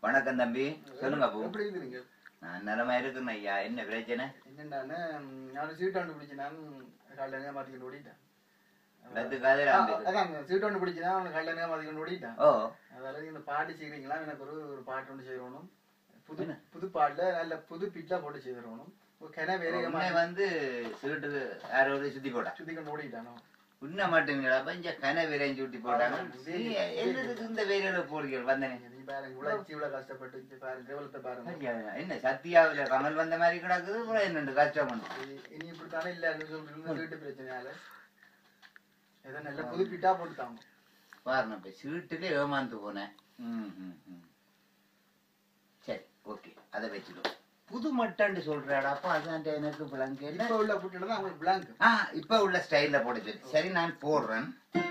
வணக்கம் தம்பி சொல்லுங்க அப்போ எப்படி இருக்கிறீங்க நான் நிலமா இருக்குன்னு ஐயா என்ன பிரச்சனை என்னண்டான்னு நான் சீட்டு ஒன்று பிடிச்சி நான் காலைல நேரம் மாற்றிக்கிட்டு ஓடிட்டேன் பத்து காதல் ஆ, ஆம்பிது. அதான் சீட்டு ஒன்று பிடிச்சி தான் அவனுக்கு காலைல நேரம் மாற்றிக்கிட்டு ஓடிட்டேன் ஓ அதாவது இந்த பாட்டு செய்கிறீங்களா எனக்கு ஒரு ஒரு பாட்டு ஒன்று செய்யணும் புது என்ன? புது பாட்டுல நல்ல புது பிட்டா போட்டு செய்திடணும் ஒரு கிண வேற உன்னை வந்து சீட்டுக்கு யாரோட சுத்தி போட்டா சுத்தி கொண்டு ஓடிட்டானோ உன்ன மட்டுங்களா பஞ்ச கன விரைஞ்சு ஊட்டி போட்டாங்க நீ என்னதுக்கு இந்த வேலையில போறீங்க வந்தனே நீ பாருங்க உழைச்சி இவ்வளவு கஷ்டப்பட்டு இங்க பாருங்க கேவலத்தை பாருங்க என்ன சத்தியாவில கமல் வந்த மாதிரி கிடக்குது அப்புறம் என்னண்டு கஷ்டம் பண்ணு. இனி- இனி இப்படித்தானே இல்லைன்னு சொல்றீங்க வீட்டு பிரச்சனையால ஏதோ நல்ல புது பிட்டா போட்டுட்டாங்க பாருங்க இப்ப சீட்டுல ஏமாந்து போனேன் ம், ம், ம். சரி ஓகே அதை வச்சுக்கோ புது மட்டான்னு சொல்றாடா அப்ப அதான் எனக்கு விளங்க இப்ப உள்ள புட்டில தான் அவங்களுக்கு பிளாங்க் ஆ இப்ப உள்ள ஸ்டைல்ல போட சொல்லி சரி நான் போடுறேன்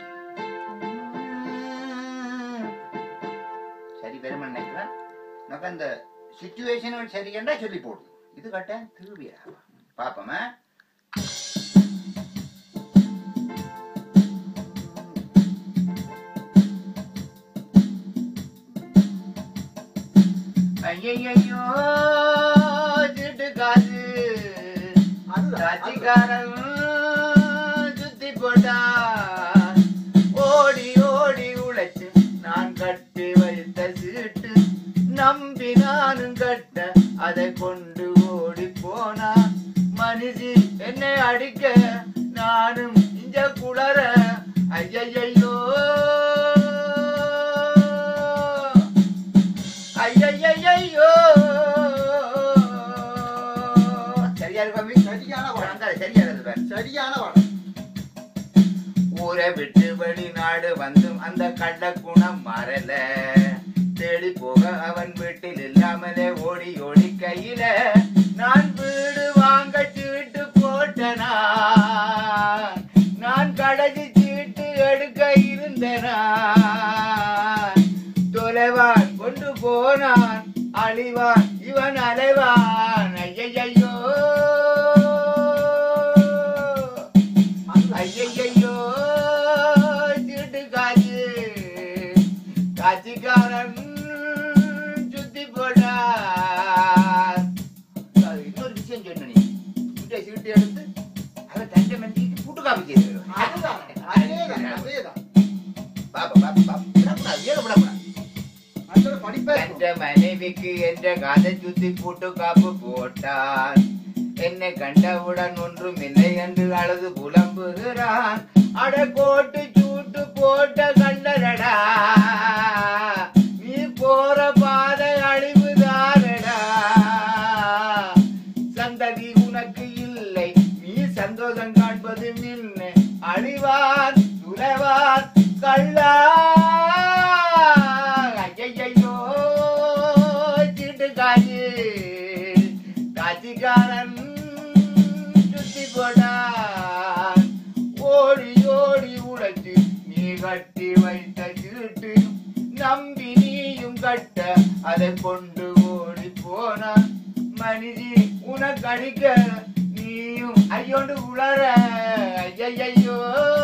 சரி பெருமை நினைக்கிறேன் எனக்கு அந்த சுச்சுவேஷன் சரியண்டா சொல்லி போடு இது கட்டேன் திருவியா பாப்போமா ஐயையோ திட்டுக்காது ராஜிகாரன் சுத்தி போட்டா ஓடி ஓடி உழைச்சு நான் கட்டி வைத்த சீட்டு நம்பி நானும் கட்ட அதை கொண்டு ஓடி போனா மனுஷி என்னை அடிக்க நானும் இஞ்ச குளற ஐயையோ ஐயையோ சரியா இருக்கா சரியான பாடம் சரியா இருக்கு சரியான பாடம் ஊரை விட்டு வெளிநாடு வந்தும் அந்த கள்ள குணம் மறல தேடி போக அவன் வீட்டில் இல்லாமலே ஓடி ஓடி கையில நான் வீடு வாங்க சீட்டு போட்டனா நான் கடைசி சீட்டு எடுக்க இருந்தனா தொலைவான் கொண்டு போனான் அழிவான் இவன் அலைவான் ஐயையோ ஐயையோ திருட்டு காசு காட்சிக்காரன் சுத்தி போடா இன்னொரு விஷயம் சொன்ன நீ இந்த சீட்டு எடுத்து அவன் தண்டை மண்டிக்கு புட்டு காப்பி அதுதான் அதேதான் அதேதான் பாப்பா பாப்பா பாப்பா விடக்கூடாது ஏற விடக்கூடாது நல்ல படிப்பா என்ற மனைவிக்கு என்ற காதை சுத்தி போட்டு காப்பு போட்டான் என்னை கண்டவுடன் ஒன்றும் இல்லை என்று அழுது புலம்புகிறான் அட கோட்டு சூட்டு போட்ட கண்டரடா நீ போற பாதை அழிவுதானடா சந்ததி உனக்கு இல்லை நீ சந்தோஷம் காண்பது மின்ன அழிவான் துறவான் கள்ளா ஐயையோ சீட்டுக்காரி காட்சிக்காரன் சுத்தி போடான் ஓடி ஓடி உழைச்சு நீ கட்டி வைத்த சீட்டு நம்பி நீயும் கட்ட அதை கொண்டு ஓடி போனான் மனிதி உனக்கு அடிக்க நீயும் ஐயோண்டு உளற ஐயையோ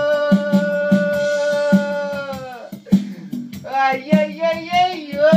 ஐயையோ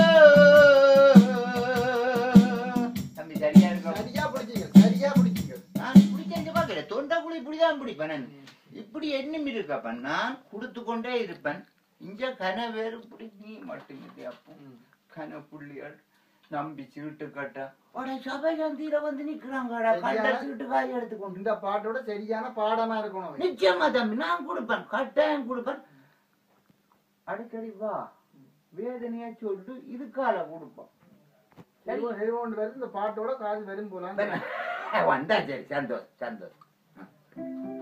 தம்பி சரியா இருக்கா சரியா பிடிச்சீங்க சரியா பிடிச்சீங்க நான் பிடிச்ச பாக்கல தொண்டை குழி இப்படிதான் பிடிப்பேன் நான் இப்படி எண்ணம் இருக்கப்ப நான் கொடுத்து கொண்டே இருப்பேன் இங்க கன வேறு இப்படி நீ மட்டும் இல்லை அப்போ கன புள்ளிகள் நம்பி சீட்டு கட்ட உடனே சபை சந்தியில வந்து நிக்கிறாங்கடா கட்ட சீட்டு காய் எடுத்துக்கொண்டு இந்த பாட்டோட சரியான பாடமா இருக்கணும் நிச்சயமா தம்பி நான் கொடுப்பேன் கட்டாயம் கொடுப்பேன் அடிக்கடி வா வேதனையா சொல்லிட்டு இதுக்கால கொடுப்போம் சரி ஹெல்வோன் வருது இந்த பாட்டோட காது வரும் போலாம் வந்தா சரி சந்தோஷ் சந்தோஷ்